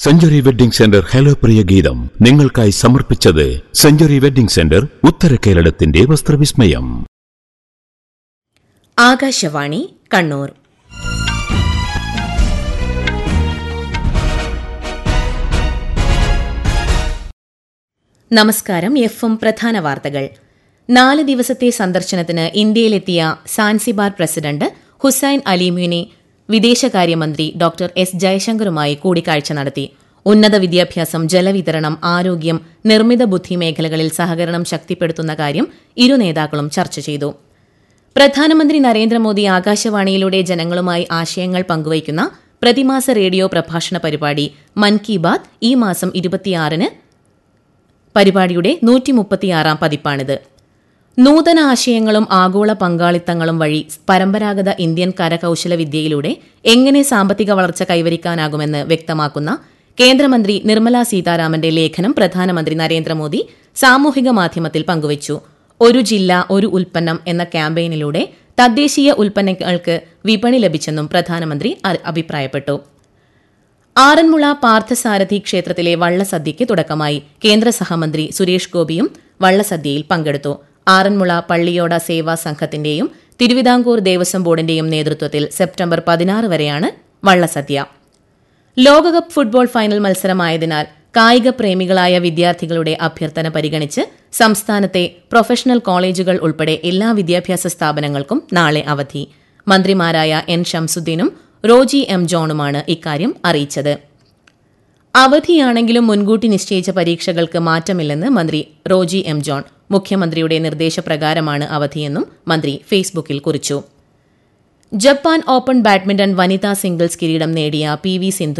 century wedding centre hello പ്രിയ ഗീതം നിങ്ങൾക്കായി സമർപ്പിച്ചത് സെഞ്ചുറി വെഡ്ഡിംഗ് സെന്റർ ഉത്തര കേരളത്തിന്റെ വസ്ത്രവിസ്മയം ആകാശവാണി കണ്ണൂർ നമസ്കാരം എഫ് എം പ്രധാന വാർത്തകൾ നാല് ദിവസത്തെ സന്ദർശനത്തിന് ഇന്ത്യയിലെത്തിയ സാൻസിബാർ പ്രസിഡന്റ് ഹുസൈൻ അലിമുനി വിദേശകാര്യമന്ത്രി ഡോക്ടർ എസ് ജയശങ്കറുമായി കൂടിക്കാഴ്ച നടത്തി ഉന്നത വിദ്യാഭ്യാസം ജലവിതരണം ആരോഗ്യം നിർമ്മിത ബുദ്ധി മേഖലകളിൽ സഹകരണം ശക്തിപ്പെടുത്തുന്ന കാര്യം ഇരു നേതാക്കളും ചർച്ച ചെയ്തു പ്രധാനമന്ത്രി നരേന്ദ്രമോദി ആകാശവാണിയിലൂടെ ജനങ്ങളുമായി ആശയങ്ങൾ പങ്കുവയ്ക്കുന്ന പ്രതിമാസ റേഡിയോ പ്രഭാഷണ പരിപാടി മൻ കി ബാത് ഈ മാസം ഇരുപത്തിയാറിന് പരിപാടിയുടെ നൂറ്റിമുപ്പത്തിയാറാം പതിപ്പാണിത് നൂതന ആശയങ്ങളും ആഗോള പങ്കാളിത്തങ്ങളും വഴി പരമ്പരാഗത ഇന്ത്യൻ കരകൌശല വിദ്യയിലൂടെ എങ്ങനെ സാമ്പത്തിക വളർച്ച കൈവരിക്കാനാകുമെന്ന് വ്യക്തമാക്കുന്ന കേന്ദ്രമന്ത്രി നിർമ്മല സീതാരാമന്റെ ലേഖനം പ്രധാനമന്ത്രി നരേന്ദ്രമോദി സാമൂഹിക മാധ്യമത്തിൽ പങ്കുവച്ചു ഒരു ജില്ല ഒരു ഉൽപ്പന്നം എന്ന ക്യാമ്പയിനിലൂടെ തദ്ദേശീയ ഉൽപ്പന്നങ്ങൾക്ക് വിപണി ലഭിച്ചെന്നും പ്രധാനമന്ത്രി അ- അഭിപ്രായപ്പെട്ടു ആറന്മുള പാർത്ഥസാരഥി ക്ഷേത്രത്തിലെ വള്ളസദ്യയ്ക്ക് തുടക്കമായി കേന്ദ്ര സഹമന്ത്രി സുരേഷ് ഗോപിയും വള്ളസദ്യയിൽ പങ്കെടുത്തു ആറന്മുള പള്ളിയോട സേവാ സംഘത്തിന്റെയും തിരുവിതാംകൂർ ദേവസ്വം ബോർഡിന്റെയും നേതൃത്വത്തിൽ സെപ്റ്റംബർ പതിനാറ് വരെയാണ് വള്ളസദ്യ ലോകകപ്പ് ഫുട്ബോൾ ഫൈനൽ മത്സരമായതിനാൽ കായിക പ്രേമികളായ വിദ്യാർത്ഥികളുടെ അഭ്യർത്ഥന പരിഗണിച്ച് സംസ്ഥാനത്തെ പ്രൊഫഷണൽ കോളേജുകൾ ഉൾപ്പെടെ എല്ലാ വിദ്യാഭ്യാസ സ്ഥാപനങ്ങൾക്കും നാളെ അവധി മന്ത്രിമാരായ എൻ ഷംസുദ്ദീനും റോജി എം ജോണുമാണ് ഇക്കാര്യം അറിയിച്ചത് അവധിയാണെങ്കിലും മുൻകൂട്ടി നിശ്ചയിച്ച പരീക്ഷകൾക്ക് മാറ്റമില്ലെന്ന് മന്ത്രി റോജി എം ജോൺ മുഖ്യമന്ത്രിയുടെ നിർദ്ദേശപ്രകാരമാണ് അവധിയെന്നും മന്ത്രി ഫേസ്ബുക്കിൽ കുറിച്ചു ജപ്പാൻ ഓപ്പൺ ബാഡ്മിന്റൺ വനിതാ സിംഗിൾസ് കിരീടം നേടിയ പി വി സിന്ധു